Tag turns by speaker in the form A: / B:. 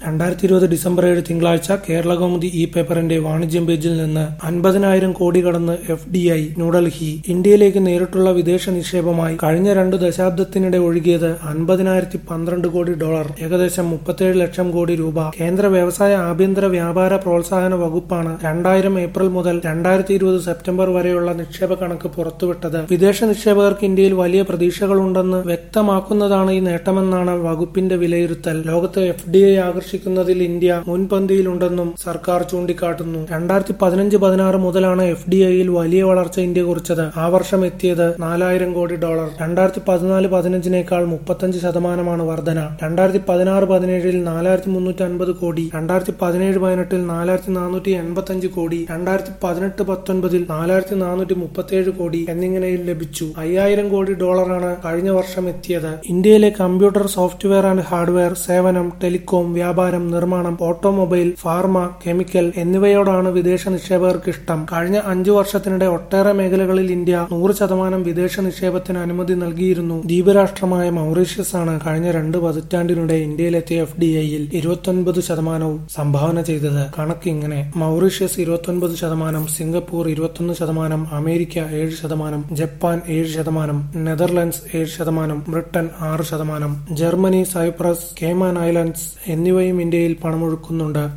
A: രണ്ടായിരത്തി ഇരുപത് ഡിസംബർ ഏഴ് തിങ്കളാഴ്ച കേരളകൗമുദി ഇ പേപ്പറിന്റെ വാണിജ്യം പേജിൽ നിന്ന് അൻപതിനായിരം കോടി കടന്ന് എഫ് ഡി ഐ ന്യൂഡൽഹി ഇന്ത്യയിലേക്ക് നേരിട്ടുള്ള വിദേശ നിക്ഷേപമായി കഴിഞ്ഞ രണ്ടു ദശാബ്ദത്തിനിടെ ഒഴുകിയത് അൻപതിനായിരത്തി പന്ത്രണ്ട് കോടി ഡോളർ ഏകദേശം മുപ്പത്തേഴ് ലക്ഷം കോടി രൂപ കേന്ദ്ര വ്യവസായ ആഭ്യന്തര വ്യാപാര പ്രോത്സാഹന വകുപ്പാണ് രണ്ടായിരം ഏപ്രിൽ മുതൽ രണ്ടായിരത്തി ഇരുപത് സെപ്റ്റംബർ വരെയുള്ള നിക്ഷേപ കണക്ക് പുറത്തുവിട്ടത് വിദേശ നിക്ഷേപകർക്ക് ഇന്ത്യയിൽ വലിയ പ്രതീക്ഷകളുണ്ടെന്ന് വ്യക്തമാക്കുന്നതാണ് ഈ നേട്ടമെന്നാണ് വകുപ്പിന്റെ വിലയിരുത്തൽ ലോകത്ത് എഫ് ഡി ഐ ആകർഷിക്കുന്നതിൽ ഇന്ത്യ മുൻപന്തിയിലുണ്ടെന്നും സർക്കാർ ചൂണ്ടിക്കാട്ടുന്നു രണ്ടായിരത്തി പതിനഞ്ച് പതിനാറ് മുതലാണ് എഫ് ഡി ഐയിൽ വലിയ വളർച്ച ഇന്ത്യ കുറിച്ചത് ആ വർഷം എത്തിയത് നാലായിരം കോടി ഡോളർ രണ്ടായിരത്തി പതിനാല് പതിനഞ്ചിനേക്കാൾ മുപ്പത്തഞ്ച് ശതമാനമാണ് വർധന രണ്ടായിരത്തി പതിനാറ് പതിനേഴിൽ നാലായിരത്തി മുന്നൂറ്റി അൻപത് കോടി രണ്ടായിരത്തി പതിനേഴ് പതിനെട്ടിൽ നാലായിരത്തി നാനൂറ്റി എൺപത്തഞ്ച് കോടി രണ്ടായിരത്തി പതിനെട്ട് പത്തൊൻപതിൽ നാലായിരത്തി നാനൂറ്റി മുപ്പത്തിയേഴ് കോടി എന്നിങ്ങനെയും ലഭിച്ചു അയ്യായിരം കോടി ഡോളറാണ് കഴിഞ്ഞ വർഷം എത്തിയത് ഇന്ത്യയിലെ കമ്പ്യൂട്ടർ സോഫ്റ്റ്വെയർ ആൻഡ് ഹാർഡ്വെയർ സേവനം ടെലികോം വ്യാപാരം നിർമ്മാണം ഓട്ടോമൊബൈൽ ഫാർമ കെമിക്കൽ എന്നിവയോടാണ് വിദേശ നിക്ഷേപകർക്ക് ഇഷ്ടം കഴിഞ്ഞ അഞ്ചു വർഷത്തിനിടെ ഒട്ടേറെ മേഖലകളിൽ ഇന്ത്യ നൂറ് ശതമാനം വിദേശ നിക്ഷേപത്തിന് അനുമതി നൽകിയിരുന്നു ദ്വീപരാഷ്ട്രമായ മൗറീഷ്യസ് ആണ് കഴിഞ്ഞ രണ്ട് പതിറ്റാണ്ടിനിടെ ഇന്ത്യയിലെത്തിയ എഫ് ഡി ഐയിൽ ഇരുപത്തൊൻപത് ശതമാനവും സംഭാവന ചെയ്തത് കണക്ക് ഇങ്ങനെ മൗറീഷ്യസ് ഇരുപത്തൊൻപത് ശതമാനം സിംഗപ്പൂർ ഇരുപത്തൊന്ന് ശതമാനം അമേരിക്ക ഏഴ് ശതമാനം ജപ്പാൻ ഏഴ് ശതമാനം നെതർലൻഡ്സ് ഏഴ് ശതമാനം ബ്രിട്ടൻ ആറ് ശതമാനം ജർമ്മനി സൈപ്രസ് കേമാൻ ഐലൻഡ്സ് എന്നിവയും ഇന്ത്യയിൽ പണമൊഴുക്കുന്നുണ്ട്